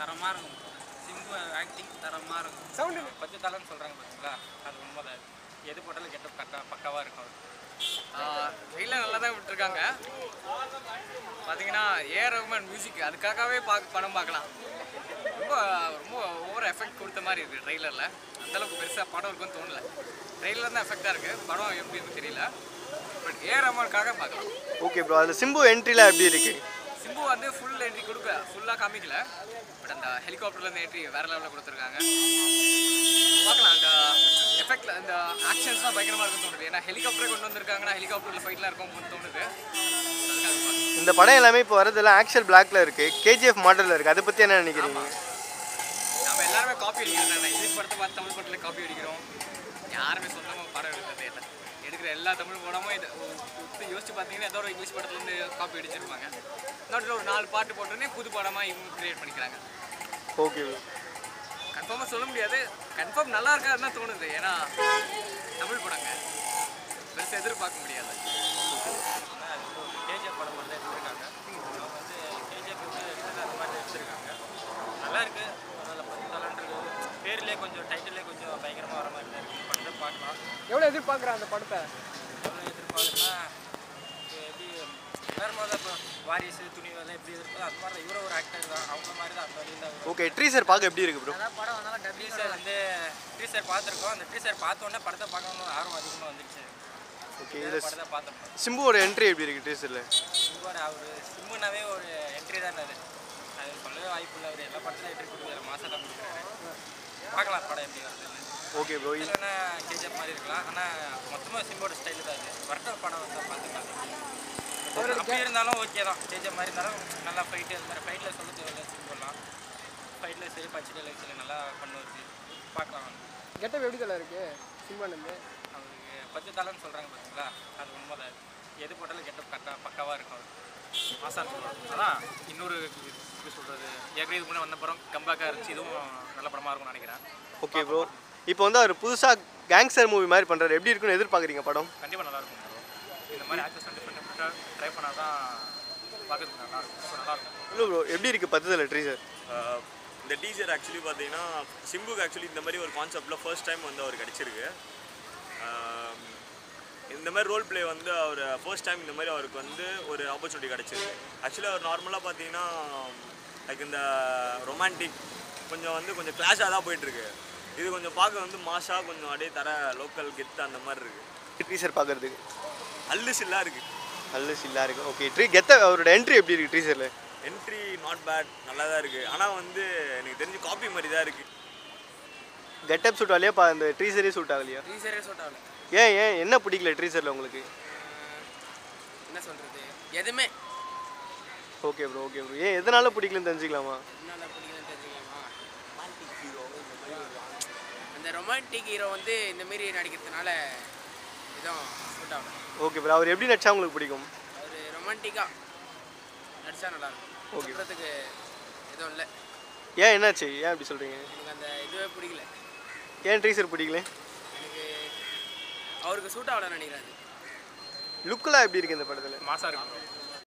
தரமாக இருக்கும் சிம்பு ஆக்டிங் தரமாக இருக்கும் சவுண்டு பத்து தலைன்னு சொல்கிறாங்க பார்த்தீங்களா அது உண்மைதான் எது போட்டாலும் கெட்ட பக்கா பக்காவாக இருக்கும் அவர் ட்ரெயிலர் நல்லா தான் விட்டுருக்காங்க பார்த்தீங்கன்னா ஏ ரகுமான் மியூசிக் அதுக்காகவே பார்க்க படம் பார்க்கலாம் ரொம்ப ரொம்ப ஓவர் எஃபெக்ட் கொடுத்த மாதிரி இருக்குது ட்ரெய்லரில் அந்தளவுக்கு பெருசாக படம் இருக்குன்னு தோணல ட்ரெய்லர் தான் எஃபெக்டாக இருக்குது படம் எப்படி இருக்குன்னு தெரியல பட் ஏ ரகுமானுக்காக பார்க்கலாம் ஓகே ப்ரோ அதில் சிம்பு என்ட்ரிலாம் எப்படி இருக்கு சிம்பு வந்து ஃபுல் என்ட்ரி கொடுக்க ஃபுல்லாக காமிக்கல பட் அந்த ஹெலிகாப்டர்லேருந்து என்ட்ரி வேறு லெவலில் கொடுத்துருக்காங்க பார்க்கலாம் அந்த எஃபெக்டில் அந்த ஆக்ஷன்ஸ்லாம் பயங்கரமாக இருக்குன்னு தோணுது ஏன்னா ஹெலிகாப்டரே கொண்டு வந்திருக்காங்கன்னா ஹெலிகாப்டரில் ஃபைட்லாம் இருக்கும்னு தோணுது அதுக்காக பார்க்கலாம் இந்த படம் எல்லாமே இப்போ வரதெல்லாம் ஆக்ஷன் பிளாக்ல இருக்கு கேஜிஎஃப் மாடலில் இருக்கு அதை பற்றி என்ன நினைக்கிறீங்க நம்ம எல்லாருமே காப்பி அடிக்கிறோம் நான் இங்கிலீஷ் படத்தை பார்த்து தமிழ் படத்தில் காப்பி அடிக்கிறோம் யாருமே சொந்தமாக படம் எடுக்கிறதே இல்லை எடுக்கிற எல்லா தமிழ் படமும் இது உத்து யோசிச்சு பார்த்தீங்கன்னா ஏதோ ஒரு இங்கிலீஷ் படத்துலேருந்து காப்பி அடிச்சிருப்பாங்க நோட்டில் ஒரு நாலு பாட்டு போட்டோன்னே புது படமாக இவங்க கிரியேட் பண்ணிக்கிறாங்க ஓகே ப்ரோ கன்ஃபார்மாக சொல்ல முடியாது கன்ஃபார்ம் நல்லா இருக்காதுன்னு தான் தோணுது ஏன்னா தமிழ் படங்க பெருசாக எதிர்பார்க்க முடியாது கேஜிஎஃப் படம் மட்டும் தான் எடுத்திருக்காங்க அவங்க வந்து கேஜிஎஃப் வந்து எடுத்தது அந்த மாதிரி எடுத்திருக்காங்க நல்லா இருக்கு அதனால் பத்து தலைன்றது பேர்லேயே கொஞ்சம் டைட்டிலே கொஞ்சம் பயங்கரமாக வர மாதிரி தான் இருக்கு படத்தை பார்க்கலாம் எவ்வளோ எதிர்பார்க்குற அந்த படத்தை எவ்வளோ எதிர்பார்க்குறேன்னா இப்போ எப்படி வேறு மாதிரி இப்போ வாரிசு துணிவெல்லாம் எப்படி இருக்கோ அது மாதிரி தான் இவரும் ஒரு ஆக்டர் தான் அவங்க மாதிரி தான் அந்த வழியில் தான் ஓகே ட்ரீசர் பார்க்க எப்படி இருக்கு ப்ரோ அதான் படம் வந்தாலும் டீசர் வந்து டீசர் பார்த்துருக்கோம் அந்த டீசர் பார்த்த உடனே படத்தை பார்க்கணும்னு ஆர்வம் அதிகமாக வந்துருச்சு ஓகே இந்த இதில் படத்தை பார்த்தோம் சிம்புவோட என்ட்ரி எப்படி இருக்கு ட்ரீசரில் சிம்புவோட அவர் சிம்புனாவே ஒரு என்ட்ரி தான் அது அது சொல்லவே வாய்ப்பு இல்லை அவர் எல்லா படத்துலையும் என்ட்ரி கொடுக்குறாரு மாதம் தான் கொடுக்குறாரு பார்க்கலாம் படம் எப்படி வருதுன்னு ஓகே ப்ரோ இல்லைன்னா கேஜிஎஃப் மாதிரி இருக்கலாம் ஆனால் மொத்தமாக சிம்போட ஸ்டைல் தான் அது வரட்டும் படம் வந்தால் பார்த்துக்கலாம் அப்படி இருந்தாலும் ஓகே தான் கேஜிஎஃப் மாதிரி இருந்தாலும் நல்லா ஃபைட்டு அது மாதிரி ஃபைட்டில் சொல்ல தேவையில்ல சிம்போலாம் ஃபைட்டில் சரி பச்சில் சரி நல்லா பண்ணுவது பார்க்கலாம் வந்து கெட்டப் எப்படி தலை இருக்கு சிம்பானந்து அவருக்கு பத்து தலைன்னு சொல்கிறாங்க பார்த்தீங்களா அது உண்மைதான் எது போட்டாலும் கெட்ட பக்கா பக்காவாக இருக்கும் அவர் மாசா இருக்கும் அதான் இன்னொரு எப்படி சொல்கிறது ஏற்கனவே இதுக்கு முன்னே வந்த படம் கம்பேக்காக இருந்துச்சு இதுவும் நல்ல படமாக இருக்கும்னு நினைக்கிறேன் ஓகே ப்ரோ இப்போ வந்து அவர் புதுசாக கேங்ஸ்டர் மூவி மாதிரி பண்ணுறாரு எப்படி இருக்குன்னு எதிர்பார்க்குறீங்க படம் கண்டிப்பாக நல்லா இருக்கும் இந்த மாதிரி ஆக்டர்ஸ் டிஃப்ரெண்ட் டிஃப்ரெண்ட்டாக ட்ரை பண்ணால் தான் பார்க்கறதுக்கு நல்லா இருக்கும் ஸோ நல்லா இருக்கும் இல்லை ப்ரோ எப்படி இருக்கு பத்துதல ட்ரீசர் ஆஹ் இந்த டீசர் ஆக்சுவலி பார்த்தீங்கன்னா சிம்புக்கு ஆக்சுவலி இந்த மாதிரி ஒரு கான்செப்டில் ஃபர்ஸ்ட் டைம் வந்து அவர் கிடச்சிருக்கு இந்த மாதிரி ரோல் ப்ளே வந்து அவர் ஃபர்ஸ்ட் டைம் இந்த மாதிரி அவருக்கு வந்து ஒரு ஆப்பர்ச்சுனிட்டி கிடச்சிருக்கு ஆக்சுவலி அவர் நார்மலாக பார்த்தீங்கன்னா லைக் இந்த ரொமான்டிக் கொஞ்சம் வந்து கொஞ்சம் கிளாஷாக தான் போயிட்டுருக்கு இது கொஞ்சம் பார்க்க வந்து மாஷாக கொஞ்சம் அப்படியே தர லோக்கல் கெத்து அந்த மாதிரி இருக்குது ட்ரீசர் பார்க்கறதுக்கு அல்லு சில்லாக இருக்குது நல்ல சில்லா இருக்கு ஓகே ட்ரீ கெத்த அவரோட என்ட்ரி எப்படி இருக்கு ட்ரீசரில் என்ட்ரி நாட் பேட் நல்லா தான் இருக்குது ஆனால் வந்து எனக்கு தெரிஞ்சு காப்பி மாதிரி தான் இருக்குது கெட்டப் சூட் ஆகலையா பா அந்த ட்ரீசரே சூட் ஆகலையா டீசரே சூட் ஆகல ஏன் ஏன் என்ன பிடிக்கல ட்ரீசரில் உங்களுக்கு என்ன சொல்கிறது எதுவுமே ஓகே ப்ரோ ஓகே ப்ரோ ஏன் எதனால பிடிக்கலன்னு தெரிஞ்சுக்கலாமா என்னென்ன பிடிக்கலன்னு தெரிஞ்சுக்கலாமா அந்த ரொமான்டிக் ஹீரோ வந்து இந்த மாரி நடிக்கிறதுனால இதுவும் சூட் ஆகல ஓகே ப்ரோ அவர் எப்படி நடிச்சா உங்களுக்கு பிடிக்கும் அவர் ரொமான்டிக்காக நடிச்சா நல்லாயிருக்கும் Okay. சொல்கிறதுக்கு எதுவும் இல்லை ஏன் என்னாச்சு ஏன் அப்படி சொல்கிறீங்க எனக்கு அந்த இதுவே பிடிக்கல ஏன் ட்ரீசர் பிடிக்கல எனக்கு அவருக்கு சூட் ஆகலன்னு நினைக்கிறேன் அது லுக்கெல்லாம் எப்படி இருக்கு இந்த படத்தில் மாசாக இருக்கும்